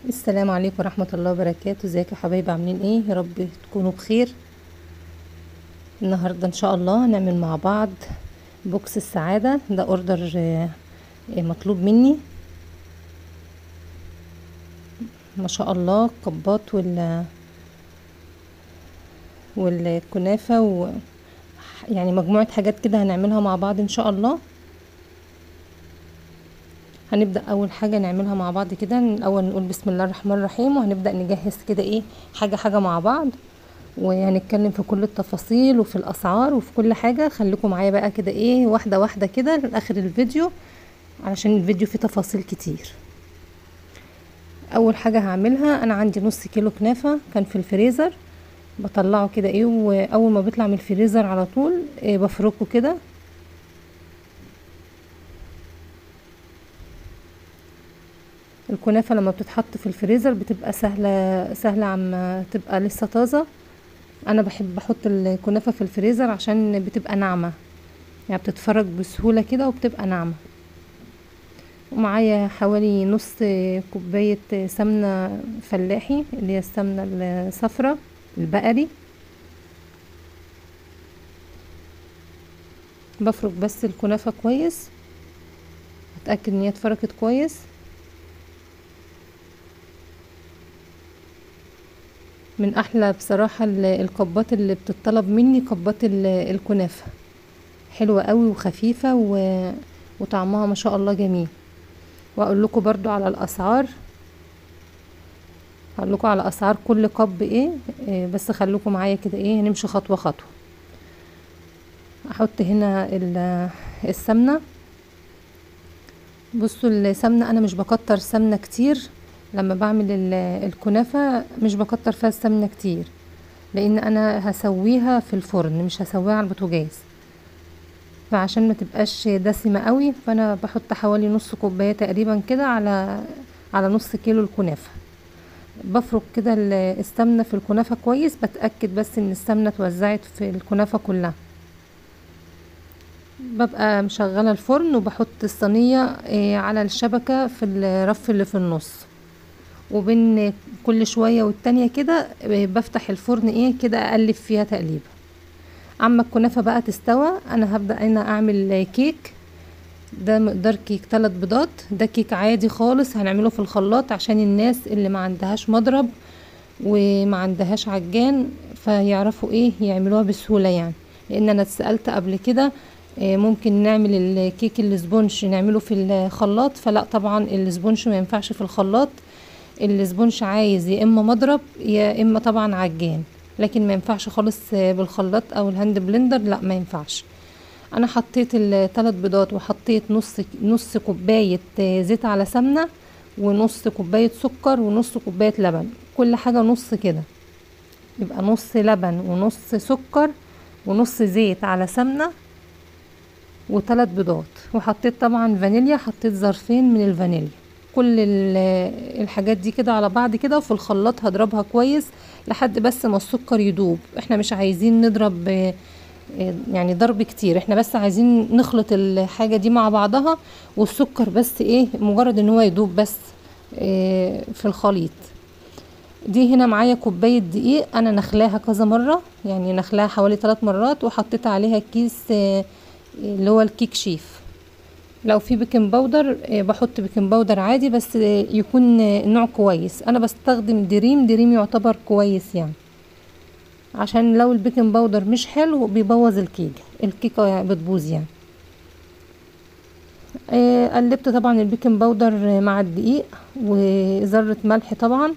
السلام عليكم ورحمة الله وبركاته ازيكم يا حبايبي عاملين ايه يا رب تكونوا بخير النهاردة ان شاء الله هنعمل مع بعض بوكس السعادة ده اوردر آه، آه، مطلوب مني ما شاء الله القباط وال والكنافة و يعني مجموعة حاجات كده هنعملها مع بعض ان شاء الله هنبدأ أول حاجة نعملها مع بعض كده الأول نقول بسم الله الرحمن الرحيم وهنبدأ نجهز كده ايه حاجة حاجة مع بعض وهنتكلم في كل التفاصيل وفي الأسعار وفي كل حاجة خليكم معايا بقى كده ايه واحدة واحدة كده لآخر الفيديو علشان الفيديو فيه تفاصيل كتير أول حاجة هعملها أنا عندي نص كيلو كنافة كان في الفريزر بطلعه كده ايه وأول ما بيطلع من الفريزر على طول إيه بفركه كده الكنافة لما بتتحط في الفريزر بتبقى سهلة سهلة عم تبقى لسه طازة انا بحب احط الكنافة في الفريزر عشان بتبقى ناعمة يعني بتتفرج بسهولة كده وبتبقى ناعمة ومعايا حوالي نص كوباية سمنة فلاحي اللي هي السمنة الصفرة البقري بفرك بس الكنافة كويس اتأكد ان هي اتفركت كويس من احلى بصراحة القبات اللي بتطلب مني قبات الكنافة حلوة قوي وخفيفة و... وطعمها ما شاء الله جميل واقول لكم برضو على الاسعار هقول لكم على اسعار كل قب ايه, إيه بس خليكم معايا كده ايه نمشي خطوة خطوة احط هنا السمنة بصوا السمنة انا مش بكتر سمنة كتير لما بعمل الكنافة مش بكتر فيها السمنة كتير لان انا هسويها في الفرن مش هسويها على البوتاجاز فعشان ما تبقاش دسمة قوي فانا بحط حوالي نص كوباية تقريبا كده على على نص كيلو الكنافة بفرك كده السمنة في الكنافة كويس بتأكد بس ان السمنة اتوزعت في الكنافة كلها ببقى مشغلة الفرن وبحط الصينية على الشبكة في الرف اللي في النص وبين كل شوية والتانية كده بفتح الفرن ايه كده اقلب فيها تقليبة اما الكنافة بقى تستوى انا هبدأ انا اعمل كيك ده مقدار كيك تلات بيضات ده كيك عادي خالص هنعمله في الخلاط عشان الناس اللي ما عندهاش مضرب وما عندهاش عجان فيعرفوا ايه يعملوها بسهولة يعني لان انا اتسألت قبل كده ممكن نعمل الكيك السبونش نعمله في الخلاط فلا طبعا السبونش ما ينفعش في الخلاط السبونش عايز يا اما مضرب يا اما طبعا عجان لكن ما ينفعش خالص بالخلاط او الهاند بلندر لا ما ينفعش انا حطيت الثلاث بيضات وحطيت نص نص كوبايه زيت على سمنه ونص كوبايه سكر ونص كوبايه لبن كل حاجه نص كده يبقى نص لبن ونص سكر ونص زيت على سمنه وثلاث بيضات وحطيت طبعا فانيليا حطيت ظرفين من الفانيليا كل الحاجات دي كده على بعض كده وفي الخلاط هضربها كويس لحد بس ما السكر يدوب احنا مش عايزين نضرب يعني ضرب كتير احنا بس عايزين نخلط الحاجة دي مع بعضها والسكر بس ايه مجرد ان هو يدوب بس ايه في الخليط دي هنا معايا كوباية دقيق انا نخلاها كذا مرة يعني نخلاها حوالي ثلاث مرات وحطيت عليها كيس اه اللي هو الكيك شيف لو في بيكنج باودر بحط بيكنج باودر عادي بس يكون نوع كويس انا بستخدم دريم دريم يعتبر كويس يعني عشان لو البيكنج باودر مش حلو بيبوظ الكيك الكيكه يعني بتبوظ يعني قلبت طبعا البيكنج باودر مع الدقيق وذره ملح طبعا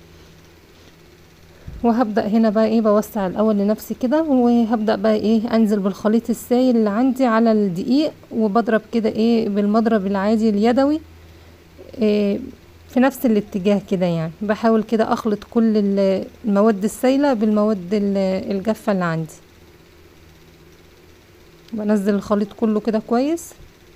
وهبدأ هنا بقى ايه بوسع الاول لنفسي كده وهبدأ بقى ايه انزل بالخليط السائل اللي عندي على الدقيق وبضرب كده ايه بالمضرب العادي اليدوي إيه في نفس الاتجاه كده يعني بحاول كده اخلط كل المواد السائلة بالمواد الجافة اللي عندي بنزل الخليط كله كده كويس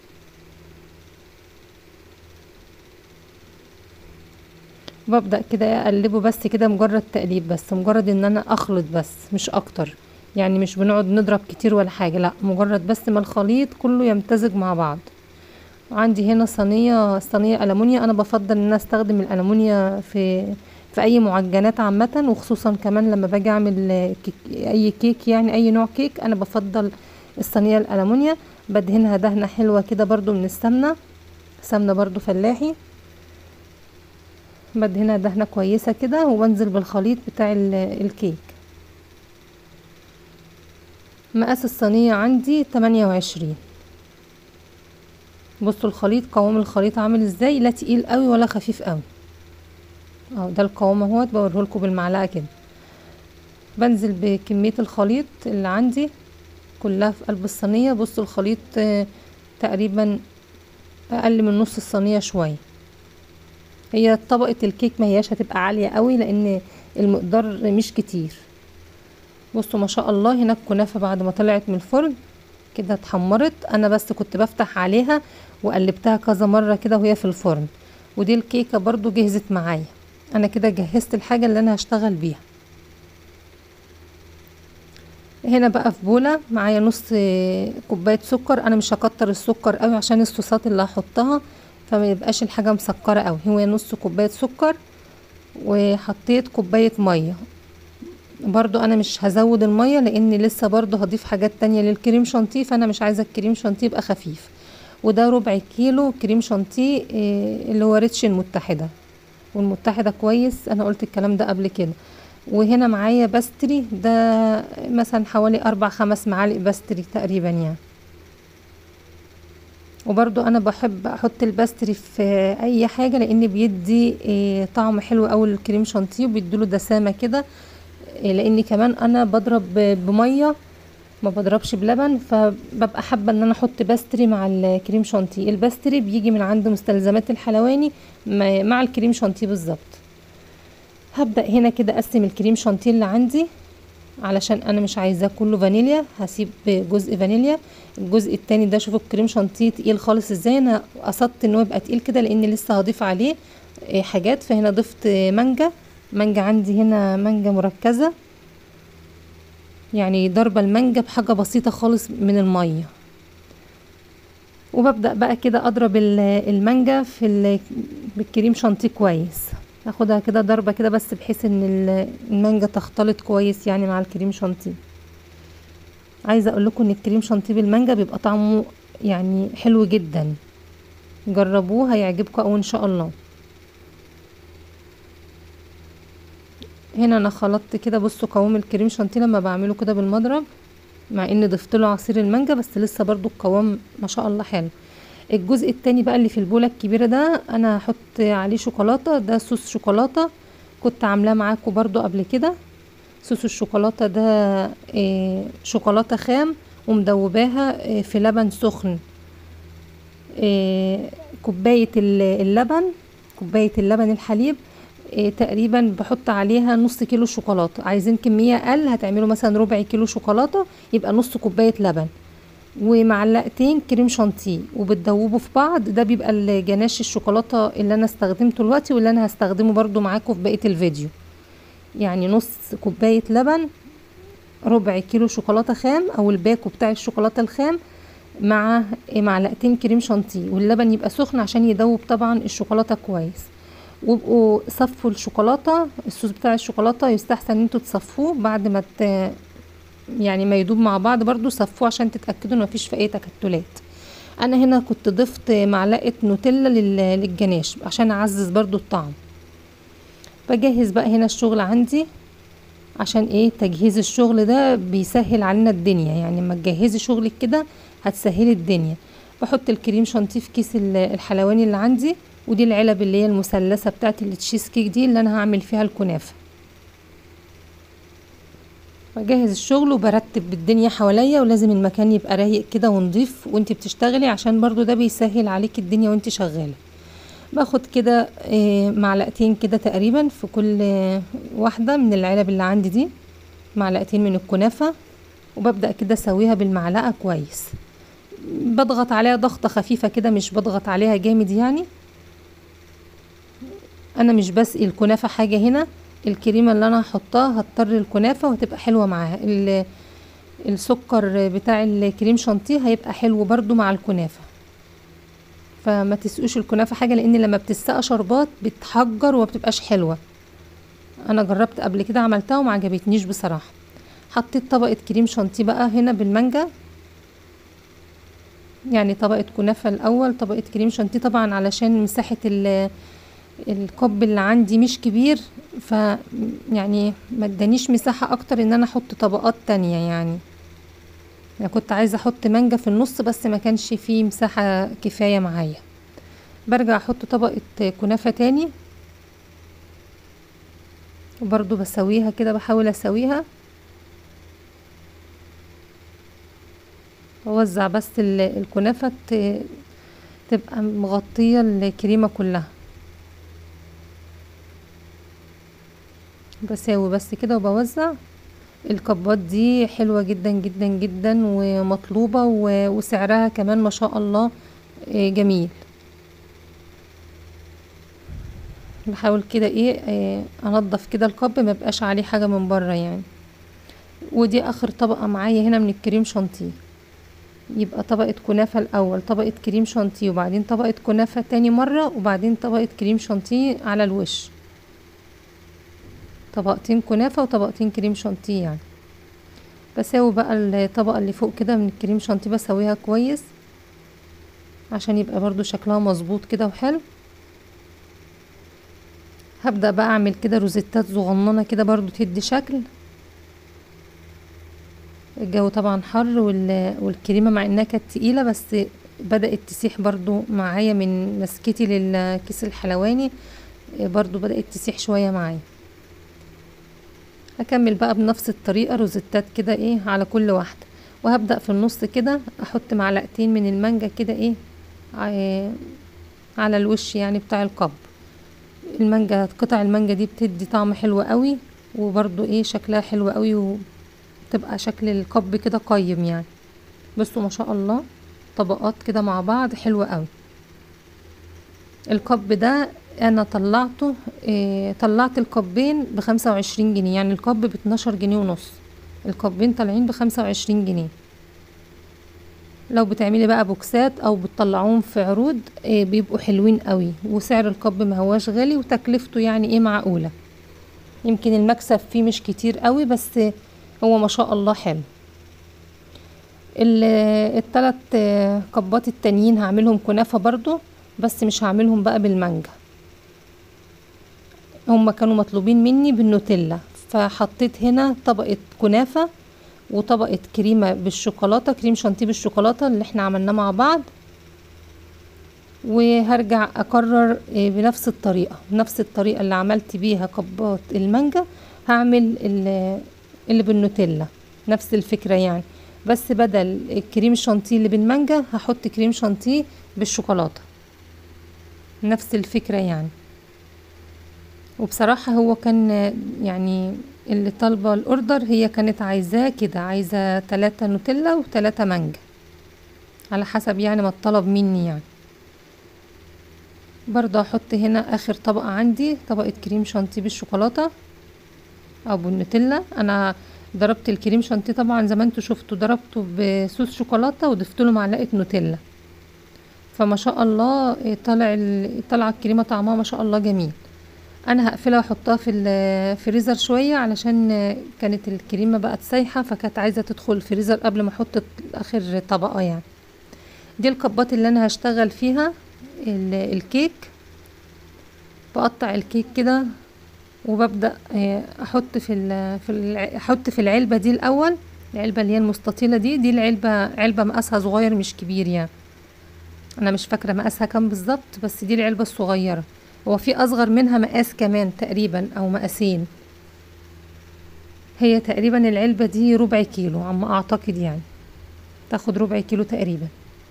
ببدأ كده اقلبه بس كده مجرد تقليب بس مجرد ان انا اخلط بس مش اكتر يعني مش بنقعد نضرب كتير ولا حاجة لا مجرد بس ما الخليط كله يمتزج مع بعض وعندي هنا صينيه صينيه ألمونيا انا بفضل ان انا استخدم الألمونيا في في اي معجنات عامه وخصوصا كمان لما باجي اعمل كيك اي كيك يعني اي نوع كيك انا بفضل الصينيه الألمونيا بدهنها دهنه حلوه كده برضو من السمنه سمنه برضو فلاحي بدهنها دهنه كويسه كده وبنزل بالخليط بتاع الكيك مقاس الصينيه عندي تمانية وعشرين بصوا الخليط قوام الخليط عامل ازاي لا تقيل قوي ولا خفيف قوي اهو ده القوام اهوت بوريهولكوا بالمعلقه كده بنزل بكميه الخليط اللي عندي كلها في قلب الصينيه بصوا الخليط تقريبا اقل من نص الصينيه شويه هي طبقه الكيك ما هياش هتبقى عاليه قوي لان المقدار مش كتير بصوا ما شاء الله هنا الكنافه بعد ما طلعت من الفرن كده اتحمرت انا بس كنت بفتح عليها وقلبتها كذا مره كده وهي في الفرن ودي الكيكه برضو جهزت معايا انا كده جهزت الحاجه اللي انا هشتغل بيها هنا بقى في بوله معايا نص كوبايه سكر انا مش هكتر السكر قوي عشان الصوصات اللي هحطها فما يبقاش الحاجه مسكره قوي هو نص كوبايه سكر وحطيت كوبايه ميه برضو انا مش هزود الميه لان لسه برضو هضيف حاجات تانية للكريم شانتيه فانا مش عايزه الكريم شانتيه يبقى خفيف وده ربع كيلو كريم شانتيه اللي هو ريتش المتحده والمتحده كويس انا قلت الكلام ده قبل كده وهنا معايا باستري ده مثلا حوالي اربع خمس معالق باستري تقريبا يعني وبرضو انا بحب احط الباستري في اي حاجه لان بيدي طعم حلو قوي للكريم شانتيه وبيديله دسامه كده لاني كمان انا بضرب بميه ما بضربش بلبن فببقى حابه ان انا احط باستري مع الكريم شانتيه الباستري بيجي من عند مستلزمات الحلواني مع الكريم شانتيه بالظبط هبدا هنا كده اقسم الكريم شانتيه اللي عندي علشان انا مش عايزاه كله فانيليا هسيب جزء فانيليا الجزء التاني ده شوفوا الكريم شانتيه تقيل خالص ازاي انا قصدت ان هو يبقى تقيل كده لان لسه هضيف عليه حاجات فهنا ضفت مانجا مانجا عندي هنا مانجا مركزة يعني ضربة المانجا بحاجة بسيطة خالص من المية وببدأ بقى كده اضرب المانجا في بالكريم شانتيه كويس اخدها كده ضربة كده بس بحيث ان المانجا تختلط كويس يعني مع الكريم شانتيه عايزة اقول لكم ان الكريم شانتيه بالمانجا بيبقى طعمه يعني حلو جدا جربوه هيعجبكم او ان شاء الله هنا انا خلطت كده بصوا قوام الكريم شانتيه لما بعمله كده بالمضرب مع اني ضفت له عصير المانجا بس لسه برضو القوام ما شاء الله حلو الجزء التاني بقى اللي في البوله الكبيره ده انا هحط عليه شوكولاته ده صوص شوكولاته كنت عاملاه معاكم برضو قبل كده صوص الشوكولاته ده إيه شوكولاته خام ومدوباها إيه في لبن سخن إيه كوبايه اللبن كوبايه اللبن الحليب إيه تقريبا بحط عليها نص كيلو شوكولاته عايزين كميه اقل هتعملوا مثلا ربع كيلو شوكولاته يبقى نص كوبايه لبن ومعلقتين كريم شانتيه وبتدوبوا في بعض ده بيبقى الجناش الشوكولاته اللي انا استخدمته دلوقتي واللي انا هستخدمه برضو معاكم في بقيه الفيديو يعني نص كوبايه لبن ربع كيلو شوكولاته خام او الباكو بتاع الشوكولاته الخام مع معلقتين كريم شانتيه واللبن يبقى سخن عشان يدوب طبعا الشوكولاته كويس وابقوا صفوا الشوكولاته الصوص بتاع الشوكولاته يستحسن ان انتوا تصفوه بعد ما ت... يعني ما يدوب مع بعض برضو صفوه عشان تتاكدوا ان مفيش في اي تكتلات انا هنا كنت ضفت معلقه نوتيلا لل... للجناش عشان اعزز برضو الطعم بجهز بقى هنا الشغل عندي عشان ايه تجهيز الشغل ده بيسهل علينا الدنيا يعني لما تجهزي شغلك كده هتسهلي الدنيا بحط الكريم شانتيه في كيس الحلواني اللي عندي ودي العلب اللي هي المثلثه بتاعت التشيز كيك دي اللي انا هعمل فيها الكنافه بجهز الشغل وبرتب الدنيا حواليا ولازم المكان يبقى رايق كده ونضيف وانت بتشتغلي عشان برضو ده بيسهل عليك الدنيا وانت شغاله باخد كده معلقتين كده تقريبا في كل واحده من العلب اللي عندي دي معلقتين من الكنافه وببدا كده اسويها بالمعلقه كويس بضغط عليها ضغطه خفيفه كده مش بضغط عليها جامد يعني انا مش بسقي الكنافه حاجه هنا الكريمه اللي انا هحطها هضطر الكنافه وهتبقى حلوه معاها السكر بتاع الكريم شانتيه هيبقى حلو برضو مع الكنافه فما تسقوش الكنافه حاجه لان لما بتسقى شربات بتحجر وما بتبقاش حلوه انا جربت قبل كده عملتها وما عجبتنيش بصراحه حطيت طبقه كريم شانتيه بقى هنا بالمانجا يعني طبقه كنافه الاول طبقه كريم شانتيه طبعا علشان مساحه ال الكوب اللي عندي مش كبير ف يعني ما ادانيش مساحه اكتر ان انا احط طبقات تانية يعني يعني كنت عايزه احط مانجا في النص بس ما كانش فيه مساحه كفايه معايا برجع احط طبقه كنافه تاني وبرضو بسويها كده بحاول اسويها اوزع بس الكنافه تبقى مغطيه الكريمه كلها بساوي بس كده وبوزع الكبات دي حلوة جدا جدا جدا ومطلوبة وسعرها كمان ما شاء الله جميل بحاول كده ايه انضف كده الكب ما بقاش عليه حاجة من بره يعني ودي اخر طبقة معايا هنا من الكريم شانتيه يبقى طبقة كنافة الاول طبقة كريم شانتيه وبعدين طبقة كنافة تاني مرة وبعدين طبقة كريم شانتيه على الوش طبقتين كنافة وطبقتين كريم شانتيه يعني بساوي بقى الطبقة اللي فوق كده من الكريم شانتيه بسويها كويس عشان يبقى برضو شكلها مظبوط كده وحلو هبدأ بقى اعمل كده روزيتات صغننة كده برضو تدي شكل الجو طبعا حر والكريمة مع انها كانت تقيلة بس بدأت تسيح برضو معايا من مسكتي للكيس الحلواني برضو بدأت تسيح شوية معايا هكمل بقى بنفس الطريقة روزيتات كده ايه على كل واحدة وهبدأ في النص كده احط معلقتين من المانجا كده ايه على الوش يعني بتاع القب المانجا قطع المانجا دي بتدي طعم حلو قوي وبرضو ايه شكلها حلو قوي وتبقى شكل القب كده قيم يعني بصوا ما شاء الله طبقات كده مع بعض حلوة قوي القب ده انا طلعته إيه طلعت القبين بخمسة وعشرين جنيه يعني القب باتناشر جنيه ونص القبين طالعين بخمسة وعشرين جنيه لو بتعملي بقى بوكسات او بتطلعوهم في عروض إيه بيبقوا حلوين قوي وسعر القب ما هواش غالي وتكلفته يعني ايه معقولة يمكن المكسب فيه مش كتير قوي بس هو ما شاء الله حلو التلات قبات التانيين هعملهم كنافة برضو بس مش هعملهم بقى بالمانجا هما كانوا مطلوبين مني بالنوتيلا فحطيت هنا طبقة كنافة وطبقة كريمة بالشوكولاتة كريم شانتيه بالشوكولاتة اللي احنا عملناه مع بعض وهرجع اكرر بنفس الطريقة نفس الطريقة اللي عملت بيها قبات المانجا هعمل اللي بالنوتيلا نفس الفكرة يعني بس بدل الكريم الشانتيه اللي بالمانجا هحط كريم شانتيه بالشوكولاتة نفس الفكرة يعني وبصراحة هو كان يعني اللي طالبة الاوردر هي كانت عايزاه كده عايزة تلاتة نوتيلا وتلاتة مانجا على حسب يعني ما الطلب مني يعني برضه هحط هنا اخر طبقة عندي طبقة كريم شانتيه بالشوكولاتة او بالنوتيلا انا ضربت الكريم شانتيه طبعا زي ما انتوا شفتوا ضربته بصوص شوكولاتة وضفت له معلقة نوتيلا فما شاء الله طلع طلع الكريمة طعمها ما شاء الله جميل انا هقفلها واحطها في الفريزر شويه علشان كانت الكريمه بقت سايحه فكانت عايزه تدخل الفريزر قبل ما احط اخر طبقه يعني دي الكبات اللي انا هشتغل فيها الكيك بقطع الكيك كده وببدا احط في ال في ال احط في العلبه دي الاول العلبه اللي هي المستطيله دي دي العلبه علبه مقاسها صغير مش كبير يعني انا مش فاكره مقاسها كام بالظبط بس دي العلبه الصغيره هو في اصغر منها مقاس كمان تقريبا او مقاسين هي تقريبا العلبة دي ربع كيلو عما اعتقد يعني تاخد ربع كيلو تقريبا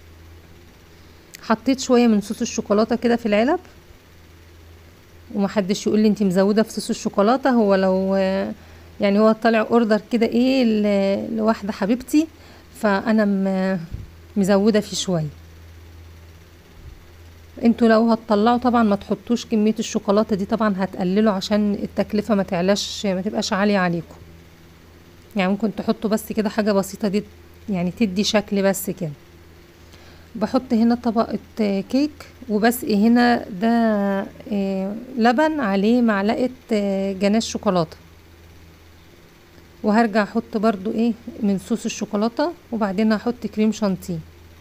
حطيت شوية من صوص الشوكولاتة كده في العلب ومحدش يقول لي انتي مزودة في صوص الشوكولاتة هو لو يعني هو طالع اوردر كده ايه لواحدة حبيبتي فانا مزودة فيه شوية انتوا لو هتطلعوا طبعا ما تحطوش كمية الشوكولاتة دي طبعا هتقللوا عشان التكلفة ما تعلاش ما تبقاش عالية عليكم يعني ممكن تحطوا بس كده حاجة بسيطة دي يعني تدي شكل بس كده بحط هنا طبقة كيك وبسقي هنا ده آه، لبن عليه معلقة آه، جناش شوكولاتة وهرجع احط برضو ايه من صوص الشوكولاتة وبعدين هحط كريم شانتيه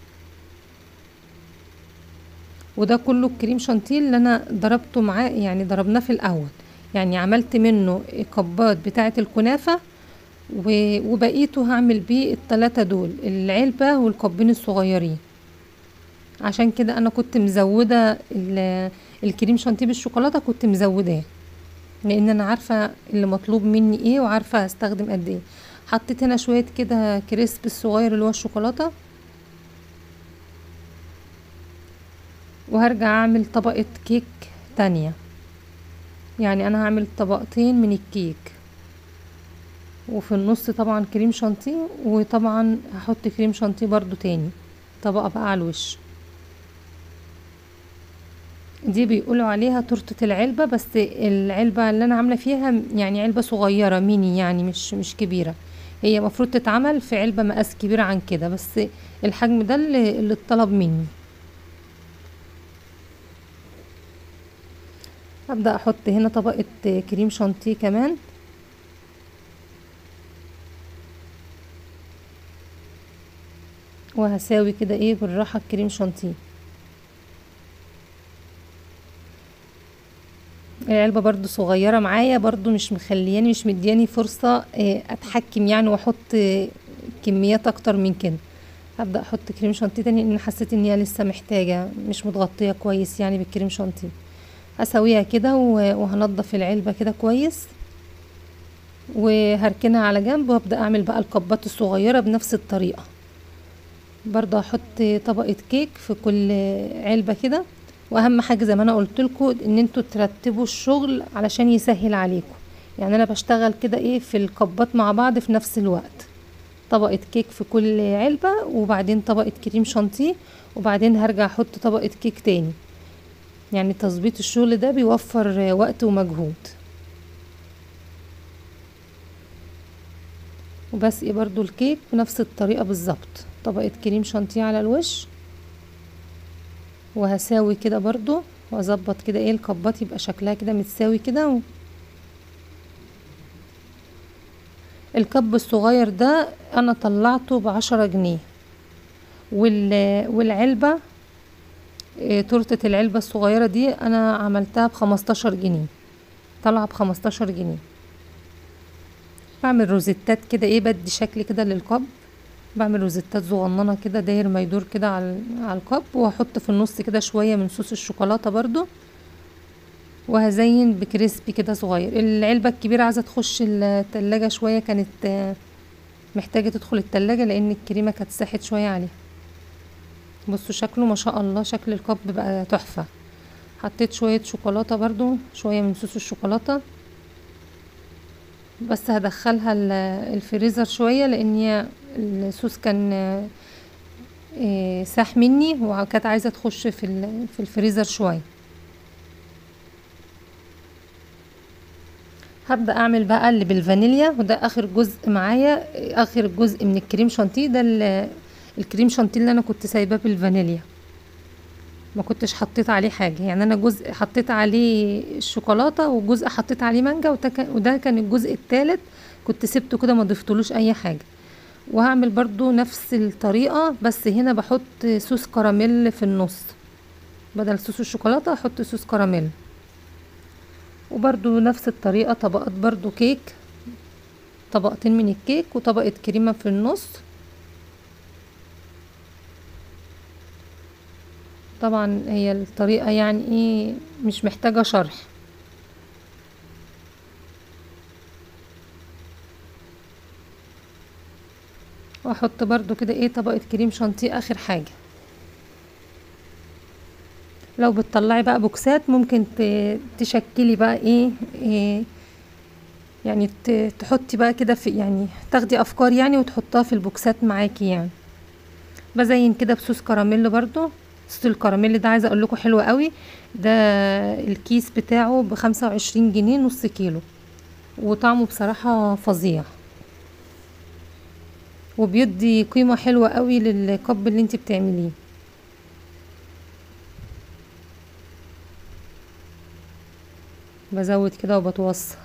وده كله الكريم شانتيه اللي انا ضربته معاه يعني ضربناه في الاول يعني عملت منه كبات بتاعة الكنافة و- وبقيته هعمل بيه التلاتة دول العلبة والكوبين الصغيرين عشان كده انا كنت مزودة ال- الكريم شانتيه بالشوكولاتة كنت مزوداه لان انا عارفة اللي مطلوب مني ايه وعارفة هستخدم قد ايه حطيت هنا شوية كده كريسب الصغير اللي هو الشوكولاتة وهرجع اعمل طبقة كيك تانية يعني انا هعمل طبقتين من الكيك وفي النص طبعا كريم شانتيه وطبعا هحط كريم شانتيه برضو تاني طبقة بقى على الوش دي بيقولوا عليها تورتة العلبة بس العلبة اللي انا عاملة فيها يعني علبة صغيرة ميني يعني مش مش كبيرة هي مفروض تتعمل في علبة مقاس كبيرة عن كده بس الحجم ده اللي, اللي اتطلب مني هبدأ احط هنا طبقة كريم شانتيه كمان وهساوي كده ايه بالراحة الكريم شانتيه العلبة برضو صغيرة معايا برضو مش مخلياني مش مدياني فرصة آه، اتحكم يعني واحط آه، كميات اكتر من كده هبدأ احط كريم شانتيه تاني لان حسيت ان هي لسه محتاجة مش متغطية كويس يعني بالكريم شانتيه هسويها كده و- وهنضف العلبة كده كويس وهركنها على جنب وابدأ اعمل بقى الكبات الصغيرة بنفس الطريقة برضه هحط طبقة كيك في كل علبة كده واهم حاجة زي ما انا قلت لكم ان انتوا ترتبوا الشغل علشان يسهل عليكم يعني انا بشتغل كده ايه في الكبات مع بعض في نفس الوقت طبقة كيك في كل علبة وبعدين طبقة كريم شانتيه وبعدين هرجع احط طبقة كيك تاني يعني تظبيط الشغل ده بيوفر وقت ومجهود وبسقي برضو الكيك بنفس الطريقة بالظبط طبقة كريم شانتيه على الوش وهساوي كده برضو واظبط كده ايه الكبات يبقى شكلها كده متساوي كده و... الكب الصغير ده انا طلعته بعشرة جنيه وال... والعلبة إيه، تورتة العلبة الصغيرة دي انا عملتها بخمستاشر جنيه طالعة بخمستاشر جنيه بعمل روزيتات كده ايه بدي شكل كده للكب بعمل روزيتات صغننه كده داير ما يدور كده على على الكب وهحط في النص كده شويه من صوص الشوكولاته برضو وهزين بكريسبي كده صغير العلبه الكبيره عايزه تخش التلاجة شويه كانت آه، محتاجه تدخل التلاجة لان الكريمه كانت ساحت شويه عليها بصوا شكله ما شاء الله شكل الكب بقى تحفه حطيت شويه شوكولاته برضو شويه من صوص الشوكولاته بس هدخلها ال- الفريزر شويه لان هي الصوص كان آه، آه، ساح مني وكانت عايزه تخش في ال- في الفريزر شويه هبدا اعمل بقى اللي بالفانيليا وده اخر جزء معايا اخر جزء من الكريم شانتيه ده ال- الكريم شانتيه اللي انا كنت سايباه بالفانيليا ما كنتش حطيت عليه حاجه يعني انا جزء حطيت عليه الشوكولاته وجزء حطيت عليه مانجا وده كان- وده كان الجزء الثالث كنت سبته كده ما ضفتلوش اي حاجه وهعمل برضو نفس الطريقه بس هنا بحط صوص كراميل في النص بدل صوص الشوكولاته احط صوص كراميل وبرضو نفس الطريقه طبقات برضو كيك طبقتين من الكيك وطبقه كريمه في النص طبعا هي الطريقه يعني ايه مش محتاجه شرح واحط برضو كده ايه طبقة كريم شانتيه اخر حاجة لو بتطلعي بقى بوكسات ممكن ت- تشكلي بقى ايه, إيه يعني ت- تحطي بقى كده في يعني تاخدي افكار يعني وتحطها في البوكسات معاكي يعني بزين كده بصوص كراميل برضو صوص الكراميل ده عايزه اقول لكم حلو قوي ده الكيس بتاعه بخمسة وعشرين جنيه نص كيلو وطعمه بصراحة فظيع وبيدي قيمة حلوة قوي للكب اللي انت بتعمليه بزود كده وبتوصل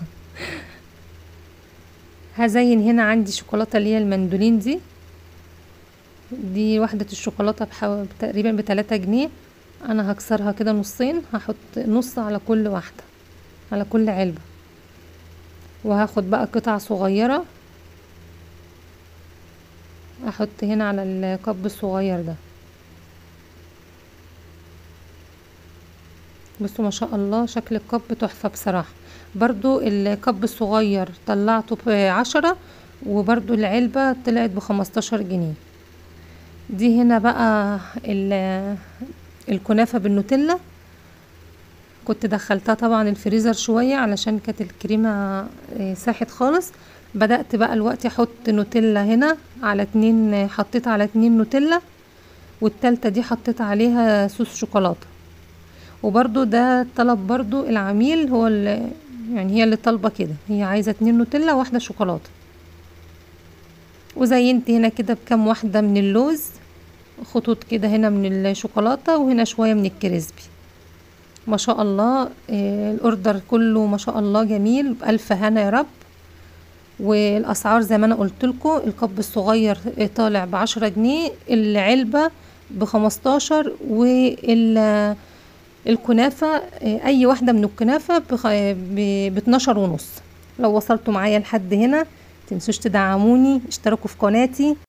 هزين هنا عندي شوكولاته اللي هي المندولين دي دي وحدة الشوكولاتة بحو... تقريبا بتلاتة جنيه انا هكسرها كده نصين هحط نص على كل واحدة على كل علبة وهاخد بقى قطع صغيرة احط هنا على الكب الصغير ده بصوا ما شاء الله شكل الكب تحفة بصراحة برضو الكب الصغير طلعته بعشرة وبرضو العلبة طلعت بخمستاشر جنيه دي هنا بقى الكنافة بالنوتيلا كنت دخلتها طبعا الفريزر شوية علشان كانت الكريمة ساحت خالص بدأت بقى الوقت احط نوتيلا هنا على اتنين حطيت على اتنين نوتيلا والتالتة دي حطيت عليها صوص شوكولاتة وبرضو ده طلب برضو العميل هو اللي يعني هي اللي طالبة كده هي عايزة اتنين نوتيلا وواحدة شوكولاتة وزينت هنا كده بكام واحدة من اللوز خطوط كده هنا من الشوكولاتة وهنا شوية من الكريسبي ما شاء الله آه الاوردر كله ما شاء الله جميل بألف هنا يا رب والاسعار زي ما انا قلت لكم الكب الصغير طالع بعشرة جنيه العلبة بخمستاشر وال الكنافة اي واحدة من الكنافة باتناشر ونص لو وصلتوا معايا لحد هنا تنسوش تدعموني اشتركوا في قناتي